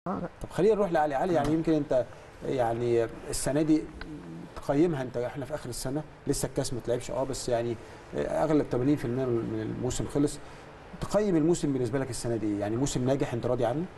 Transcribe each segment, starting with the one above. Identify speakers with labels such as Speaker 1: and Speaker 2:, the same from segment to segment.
Speaker 1: طب خلينا نروح لعلي علي يعني يمكن انت يعني السنه دي تقيمها انت احنا في اخر السنه لسه الكاس ما اتلعبش اه بس يعني اغلب 80% من الموسم خلص تقيم الموسم بالنسبه لك السنه دي إيه؟ يعني موسم ناجح انت راضي عنه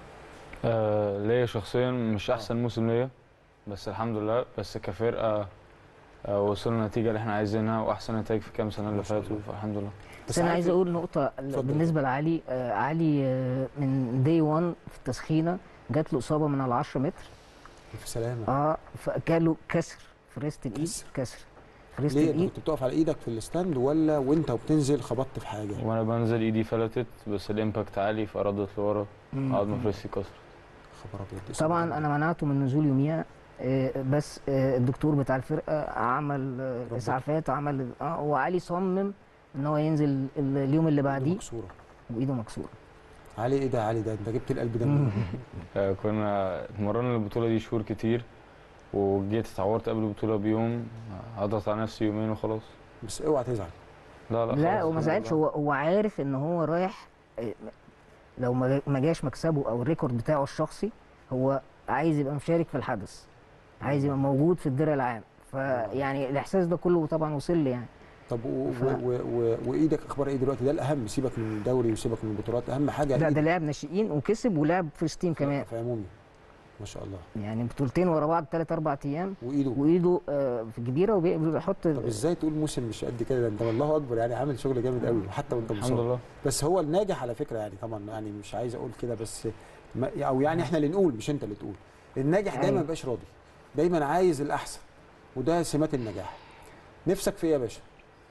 Speaker 2: آه ليا شخصيا مش احسن موسم ليا بس الحمد لله بس كفرقه آه وصلنا النتيجه اللي احنا عايزينها واحسن نتائج في كام سنه اللي
Speaker 1: ما شاء
Speaker 2: فاتوا فالحمد لله
Speaker 3: بس انا
Speaker 1: عارف
Speaker 3: عايز
Speaker 1: إيه؟
Speaker 3: اقول نقطه
Speaker 1: اتفضل.
Speaker 3: بالنسبه لعلي آه علي آه من دي 1 في التسخينه جات له اصابه من على 10 متر
Speaker 1: في سلامه
Speaker 3: اه فجاله كسر في ريست الايد
Speaker 1: كسر.
Speaker 3: كسر في ريست
Speaker 1: ليه انت
Speaker 3: الايد
Speaker 1: كنت بتقف على ايدك في الستاند ولا وانت وبتنزل خبطت في حاجه
Speaker 2: وانا بنزل ايدي فلتت بس الامباكت عالي فردت لورا
Speaker 3: مم.
Speaker 2: عظمه في راسي كسر
Speaker 1: خبر ابيض دي
Speaker 3: طبعا
Speaker 1: إصابة
Speaker 3: انا منعته من النزول يوميها آه، بس آه، الدكتور بتاع الفرقه عمل آه،
Speaker 1: ربنا.
Speaker 3: اسعافات عمل اه وعلي صمم ان هو ينزل ال- اليوم اللي
Speaker 1: إيده
Speaker 3: بعديه
Speaker 1: مكسوره
Speaker 3: وايده مكسوره
Speaker 1: علي ايه ده علي ده انت جبت القلب ده منين؟
Speaker 2: آه كنا اتمرنا البطوله دي شهور كتير وجيت اتعورت قبل البطوله بيوم هضغط على نفسي يومين وخلاص
Speaker 1: بس اوعى تزعل
Speaker 2: لا لا
Speaker 3: لا
Speaker 2: خلاص
Speaker 3: وما
Speaker 2: الحمد
Speaker 3: زعلش
Speaker 2: لله.
Speaker 3: هو هو عارف ان هو رايح آه، لو ما ما جاش مكسبه او الريكورد بتاعه الشخصي هو عايز يبقى مشارك في الحدث عايز يبقى موجود في الدرع العام فيعني الاحساس ده كله طبعا وصل لي يعني
Speaker 1: طب و...
Speaker 3: ف-
Speaker 1: و... و... و... وايدك اخبار ايه دلوقتي ده الاهم سيبك من الدوري وسيبك من البطولات اهم حاجه
Speaker 3: لا ده
Speaker 1: إيدك
Speaker 3: لاعب ناشئين وكسب ولعب فيرست تيم كمان
Speaker 1: في عمومي ما شاء الله
Speaker 3: يعني بطولتين ورا بعض ثلاث اربع ايام
Speaker 1: وايده
Speaker 3: وايده آه، في كبيره وبيحط
Speaker 1: طب ازاي تقول موسم مش قد كده ده انت والله اكبر يعني عامل شغل جامد قوي حتى وانت
Speaker 2: الحمد
Speaker 1: مصاب
Speaker 2: لله
Speaker 1: بس هو الناجح على فكره يعني طبعا يعني مش عايز اقول كده بس ما او يعني احنا اللي نقول مش انت اللي تقول الناجح دايما ما
Speaker 3: أيوة.
Speaker 1: بيبقاش راضي دايما عايز الاحسن وده سمات النجاح نفسك في ايه يا باشا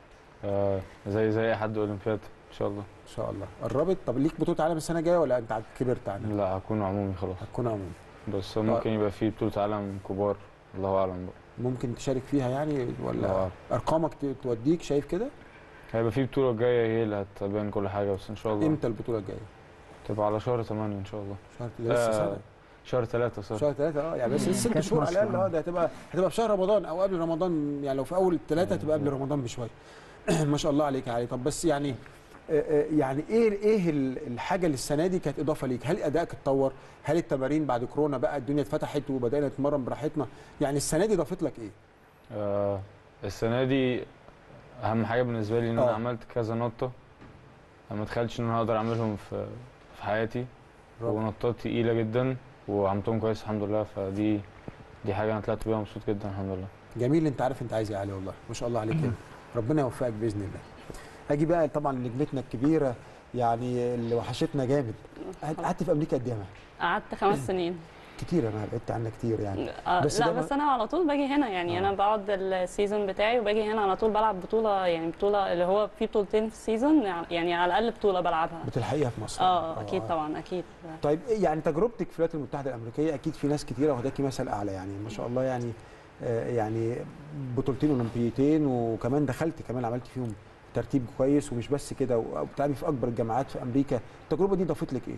Speaker 2: آه زي زي اي حد اولمبياد ان شاء الله
Speaker 1: ان شاء الله قربت طب ليك بطوله عالم السنه الجايه ولا انت كبرت عنها
Speaker 2: لا هكون عمومي خلاص
Speaker 1: هتكون عموما
Speaker 2: بس ممكن يبقى في بطوله عالم كبار الله اعلم بقى
Speaker 1: ممكن تشارك فيها يعني ولا
Speaker 2: الله
Speaker 1: ارقامك ت- توديك شايف كده
Speaker 2: هيبقى في بطوله جايه هي اللي هتبين كل حاجه بس ان شاء الله
Speaker 1: امتى البطوله الجايه
Speaker 2: تبقى على شهر 8 ان شاء الله
Speaker 1: شهر ده لسه
Speaker 2: آه،
Speaker 1: سنه
Speaker 2: شهر 3 صح
Speaker 1: شهر ثلاثة اه يعني بس ست
Speaker 3: كأس
Speaker 1: شهور على
Speaker 3: مصر،
Speaker 1: الاقل اه ده هتبقى هتبقى في شهر رمضان او قبل رمضان يعني لو في اول ثلاثة هتبقى قبل رمضان بشويه ما شاء الله عليك يا علي طب بس يعني آه، آه، يعني ايه ايه ال- الحاجه اللي السنه دي كانت اضافه ليك هل ادائك اتطور هل التمارين بعد كورونا بقى الدنيا اتفتحت وبدانا نتمرن براحتنا يعني السنه دي ضافت لك ايه
Speaker 2: آه السنه دي اهم حاجه بالنسبه لي ان انا
Speaker 1: آه.
Speaker 2: عملت كذا نطه أنا ما تخيلتش ان انا اقدر اعملهم في في حياتي
Speaker 1: برافو.
Speaker 2: ونطات تقيله جدا وعملتهم كويس الحمد لله فدي دي حاجه انا طلعت بيها مبسوط جدا الحمد لله
Speaker 1: جميل انت عارف انت عايز ايه يا علي والله ما شاء الله عليك كده ربنا يوفقك باذن الله اجي بقى طبعا نجمتنا الكبيره يعني اللي وحشتنا جامد قعدت في امريكا قد ايه يا مها؟
Speaker 4: قعدت خمس سنين
Speaker 1: كتير انا بعدت عنها كتير يعني
Speaker 4: آه
Speaker 1: بس
Speaker 4: لا
Speaker 1: ده ما-
Speaker 4: بس انا على طول باجي هنا يعني
Speaker 1: آه.
Speaker 4: انا بقعد السيزون بتاعي وباجي هنا على طول بلعب بطوله يعني بطوله اللي هو في بطولتين في السيزون يعني على الاقل بطوله بلعبها
Speaker 1: بتلحقيها في مصر
Speaker 4: اه اكيد طبعا اكيد
Speaker 1: طيب إيه يعني تجربتك في الولايات المتحده الامريكيه اكيد في ناس كتيره واخداكي مثل اعلى يعني ما شاء الله يعني آه يعني بطولتين اولمبيتين وكمان دخلت كمان عملت فيهم ترتيب كويس ومش بس كده وبتلعبي في اكبر الجامعات في امريكا التجربه دي ضافت لك ايه؟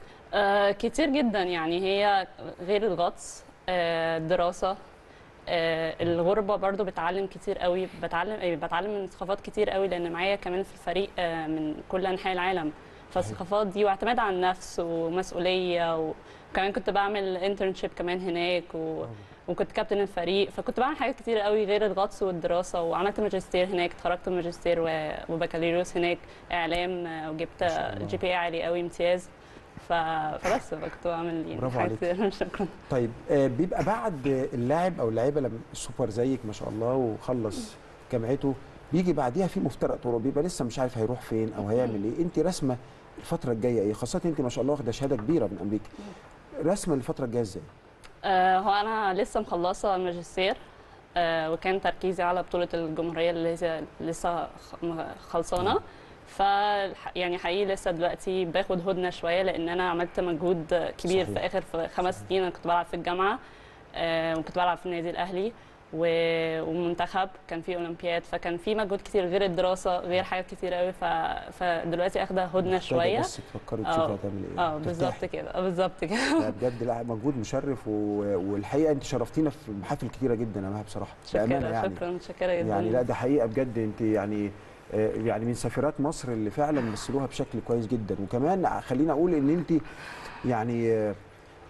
Speaker 4: آه كتير جدا يعني هي غير الغطس آه دراسة آه الغربة برضو بتعلم كتير قوي بتعلم آه، بتعلم من ثقافات كتير قوي لأن معايا كمان في الفريق آه من كل أنحاء العالم فالثقافات دي واعتماد على النفس ومسؤولية وكمان كنت بعمل انترنشيب كمان هناك و... وكنت كابتن الفريق فكنت بعمل حاجات كتير قوي غير الغطس والدراسة وعملت ماجستير هناك اتخرجت من ماجستير و- وبكالوريوس هناك إعلام آه، وجبت
Speaker 1: ما شاء الله.
Speaker 4: جي بي اي عالي قوي امتياز ف... فبس بقى كنت بعمل يعني
Speaker 1: برافو
Speaker 4: حاجات
Speaker 1: عليك.
Speaker 4: كتير شكرا
Speaker 1: طيب آه بيبقى بعد اللاعب او اللاعيبه لما السوبر زيك ما شاء الله وخلص جامعته بيجي بعديها في مفترق طرق بيبقى لسه مش عارف هيروح فين او هيعمل ايه انت رسمه الفتره الجايه ايه خاصه انت ما شاء الله واخده شهاده كبيره من امريكا رسمه الفتره الجايه ازاي
Speaker 4: آه هو انا لسه مخلصه ماجستير آه وكان تركيزي على بطوله الجمهوريه اللي هي لسه خ- م- خلصانه ف يعني حقيقي لسه دلوقتي باخد هدنه شويه لان انا عملت مجهود كبير
Speaker 1: صحيح.
Speaker 4: في اخر في خمس سنين انا كنت بلعب في الجامعه آه وكنت بلعب في النادي الاهلي و- ومنتخب كان في اولمبياد فكان في مجهود كتير غير الدراسه غير حاجات كتير قوي ف... فدلوقتي اخده هدنه
Speaker 1: محتاجة
Speaker 4: شويه
Speaker 1: بس تفكري
Speaker 4: آه.
Speaker 1: تشوفي هتعملي ايه
Speaker 4: اه بالظبط
Speaker 1: ترتاحي.
Speaker 4: كده آه، بالظبط كده
Speaker 1: لا بجد لا مجهود مشرف و... والحقيقه انت شرفتينا في محافل كتيره جدا يا مها بصراحه بامانه
Speaker 4: شكرا
Speaker 1: يعني
Speaker 4: شكرا شكرا جدا
Speaker 1: يعني لا ده حقيقه بجد انت يعني آه، يعني من سفيرات مصر اللي فعلا مثلوها بشكل كويس جدا وكمان خليني اقول ان انت يعني آه، آه،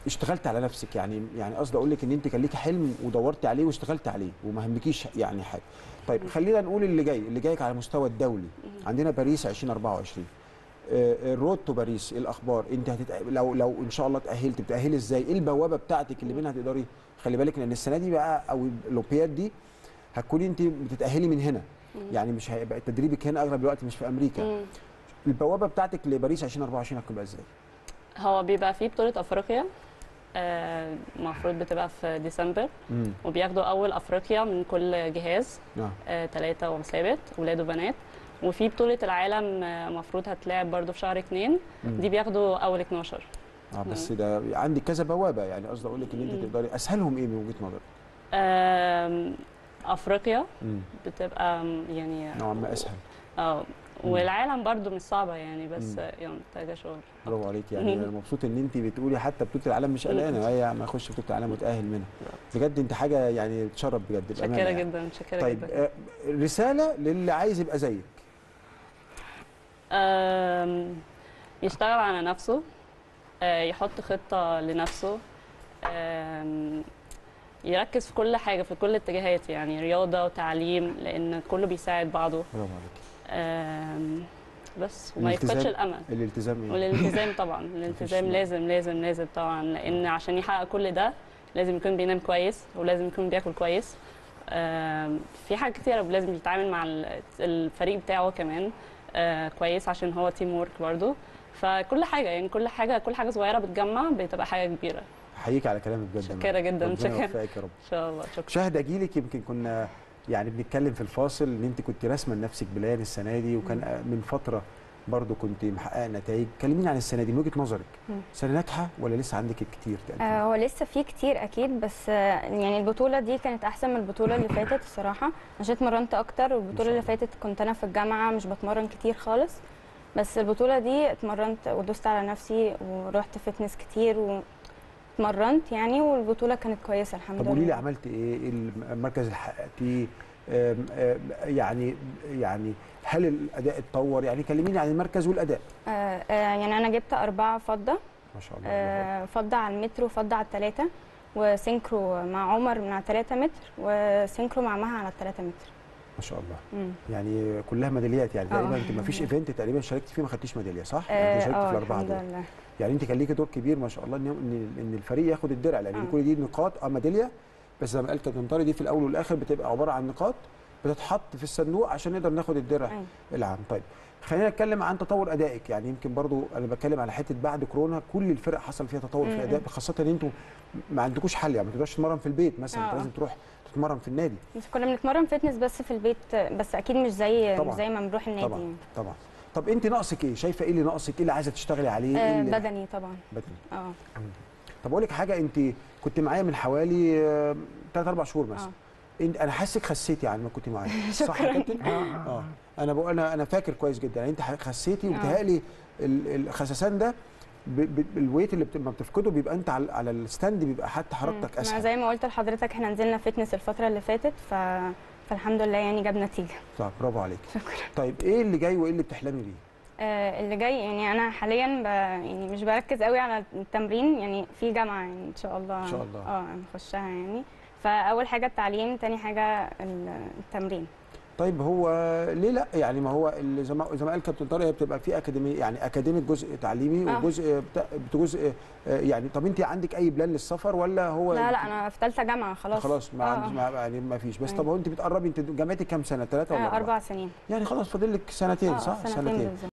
Speaker 1: اشتغلت على نفسك يعني يعني قصدي اقول لك ان انت كان ليكي حلم ودورتي عليه واشتغلت عليه وما همكيش يعني حاجه طيب خلينا نقول اللي جاي اللي جايك على المستوى الدولي عندنا باريس 2024 آه، الرود تو باريس ايه الاخبار انت هتتأ... لو لو ان شاء الله تاهلت بتاهلي ازاي ايه البوابه بتاعتك اللي منها تقدري خلي بالك لان السنه دي بقى او الاولمبياد دي هتكوني انت بتتاهلي من هنا يعني مش هيبقى تدريبك هنا اغلب الوقت مش في امريكا
Speaker 4: مم.
Speaker 1: البوابه بتاعتك لباريس 2024 هتبقى ازاي
Speaker 4: هو بيبقى فيه بطولة أفريقيا آه، المفروض بتبقى في ديسمبر
Speaker 1: امم
Speaker 4: وبياخدوا أول أفريقيا من كل جهاز
Speaker 1: اه
Speaker 4: ثلاثة وثابت ولاد وبنات وفي بطولة العالم آه، المفروض هتلعب برضو في شهر اتنين
Speaker 1: مم.
Speaker 4: دي بياخدوا أول 12
Speaker 1: اه بس ده عندك كذا بوابه يعني قصدي اقول لك ان انت
Speaker 4: مم.
Speaker 1: تقدري اسهلهم ايه من وجهه نظرك؟
Speaker 4: آم، أفريقيا
Speaker 1: امم
Speaker 4: بتبقى آم، يعني
Speaker 1: نوعا ما اسهل
Speaker 4: اه والعالم برضو مش صعبة يعني بس
Speaker 1: مم.
Speaker 4: آه، يعني محتاجة شغل
Speaker 1: برافو عليك يعني انا مبسوط ان انت بتقولي حتى بطوله العالم مش قلقانه هي ما اخش بطوله العالم وتاهل منها بجد انت حاجه يعني تشرف بجد بامانه
Speaker 4: شكرا
Speaker 1: يعني.
Speaker 4: جدا شكرا
Speaker 1: طيب
Speaker 4: جدا
Speaker 1: آه، رساله للي عايز يبقى زيك
Speaker 4: آم، يشتغل على نفسه آه، يحط خطة لنفسه آم، يركز في كل حاجة في كل الاتجاهات يعني رياضة وتعليم لأن كله بيساعد بعضه
Speaker 1: برافو عليك
Speaker 4: آم، بس وما
Speaker 1: الالتزام.
Speaker 4: يفقدش الأمل
Speaker 1: الالتزام ايه؟
Speaker 4: والالتزام طبعا الالتزام
Speaker 1: مفيش-
Speaker 4: لازم لازم لازم طبعا لأن عشان يحقق كل ده لازم يكون بينام كويس ولازم يكون بياكل كويس آم، في حاجات كتيرة لازم يتعامل مع ال- الفريق بتاعه كمان آه، كويس عشان هو تيم وورك برضه فكل حاجة يعني كل حاجة كل حاجة صغيرة بتجمع بتبقى حاجة كبيرة
Speaker 1: احييك على كلامك بجد يا
Speaker 4: شكرا
Speaker 1: مريم.
Speaker 4: جدا،
Speaker 1: ربنا
Speaker 4: شكرا.
Speaker 1: يوفقك يا رب
Speaker 4: إن شاء الله شكرا
Speaker 1: شاهد جيلك يمكن كنا يعني بنتكلم في الفاصل ان انت كنت راسمه لنفسك بلان السنه دي وكان من فتره برضو كنت محققه نتائج كلميني عن السنه دي من وجهه نظرك
Speaker 5: مم.
Speaker 1: سنه ناجحه ولا لسه عندك كتير
Speaker 5: آه،
Speaker 1: تقدمي
Speaker 5: هو لسه في كتير اكيد بس آه، يعني البطوله دي كانت احسن من البطوله اللي فاتت الصراحه عشان اتمرنت اكتر
Speaker 1: ما
Speaker 5: والبطوله
Speaker 1: شاء
Speaker 5: اللي
Speaker 1: الله.
Speaker 5: فاتت كنت انا في الجامعه مش بتمرن كتير خالص بس البطوله دي اتمرنت ودوست على نفسي ورحت فتنس كتير واتمرنت يعني والبطوله كانت كويسه الحمد
Speaker 1: طب
Speaker 5: لله
Speaker 1: قولي لي عملت ايه إيه المركز اللي حققتيه آم، آم، يعني يعني هل الاداء اتطور يعني كلميني عن المركز والاداء
Speaker 5: آه، آه، يعني انا جبت أربعة فضه
Speaker 1: ما شاء الله الله أكبر.
Speaker 5: آه، فضه على المتر وفضه على الثلاثه وسينكرو مع عمر من على 3 متر وسينكرو مع مها على 3 متر
Speaker 1: ما شاء الله
Speaker 5: مم.
Speaker 1: يعني كلها ميداليات يعني
Speaker 5: آه.
Speaker 1: تقريبا انت ما فيش ايفنت تقريبا شاركت فيه ما خدتيش ميداليه صح؟ يعني انت
Speaker 5: اه
Speaker 1: شاركت في
Speaker 5: آه،
Speaker 1: الاربعه
Speaker 5: الحمد
Speaker 1: دول
Speaker 5: لله
Speaker 1: يعني انت كان ليكي دور كبير ما شاء الله ان ان إن الفريق ياخد الدرع لان
Speaker 5: آه.
Speaker 1: كل دي نقاط اه ميداليه بس زي ما قال كابتن طارق دي في الاول والاخر بتبقى عباره عن نقاط بتتحط في الصندوق عشان نقدر ناخد الدرع
Speaker 5: أيوة.
Speaker 1: العام طيب خلينا نتكلم عن تطور ادائك يعني يمكن برضو انا بتكلم على حته بعد كورونا كل الفرق حصل فيها تطور في
Speaker 5: م-
Speaker 1: الاداء
Speaker 5: م.
Speaker 1: خاصه ان انتوا ما عندكوش حل يعني ما تقدرش تتمرن في البيت مثلا انت
Speaker 5: آه.
Speaker 1: لازم تروح تتمرن في النادي
Speaker 5: بس كنا بنتمرن فتنس بس في البيت بس اكيد مش زي
Speaker 1: طبعاً.
Speaker 5: مش زي ما بنروح النادي
Speaker 1: طبعا
Speaker 5: يعني.
Speaker 1: طبعا طب انت ناقصك ايه شايفه ايه اللي ناقصك ايه اللي عايزه تشتغلي عليه ايه
Speaker 5: آه
Speaker 1: اللي
Speaker 5: بدني طبعا
Speaker 1: بدني
Speaker 5: اه
Speaker 1: طب اقول لك حاجه انت كنت معايا من حوالي 3 4 شهور مثلا
Speaker 5: اه
Speaker 1: انت انا حاسك خسيتي يعني ما كنت معايا صح يا كابتن اه انا بقول انا انا فاكر كويس جدا يعني انت خسيتي وبتهيألي ال- الخسسان ده ب- ب- الويت اللي بت- لما بتفقده بيبقى انت على على الستاند بيبقى حتى حركتك
Speaker 5: مم.
Speaker 1: اسهل
Speaker 5: زي ما قلت لحضرتك احنا نزلنا فتنس الفتره اللي فاتت ف... فالحمد لله يعني جاب نتيجه
Speaker 1: طب برافو عليك
Speaker 5: شكرا
Speaker 1: طيب ايه اللي جاي وايه اللي بتحلمي بيه
Speaker 5: آه اللي جاي يعني انا حاليا ب... يعني مش بركز قوي على التمرين يعني في جامعه يعني ان شاء الله
Speaker 1: إن شاء الله.
Speaker 5: اه نخشها يعني فاول حاجه التعليم تاني حاجه ال- التمرين
Speaker 1: طيب هو ليه لا يعني ما هو اللي زي ما زي ما قال كابتن طارق هي بتبقى في اكاديمي يعني اكاديمي جزء تعليمي
Speaker 5: آه.
Speaker 1: وجزء بتا- جزء آه، يعني طب انت عندك اي بلان للسفر ولا هو
Speaker 5: لا لا انا في ثالثه جامعه خلاص
Speaker 1: خلاص ما
Speaker 5: آه.
Speaker 1: عنديش ما يعني ما فيش بس
Speaker 5: أيوة.
Speaker 1: طب هو انت بتقربي انت جامعتك كام سنه ثلاثه ولا
Speaker 5: آه
Speaker 1: أربعة؟
Speaker 5: اربع سنين
Speaker 1: يعني خلاص فاضل لك سنتين
Speaker 5: آه،
Speaker 1: صح
Speaker 5: سنتين
Speaker 1: سنتين
Speaker 5: بالظبط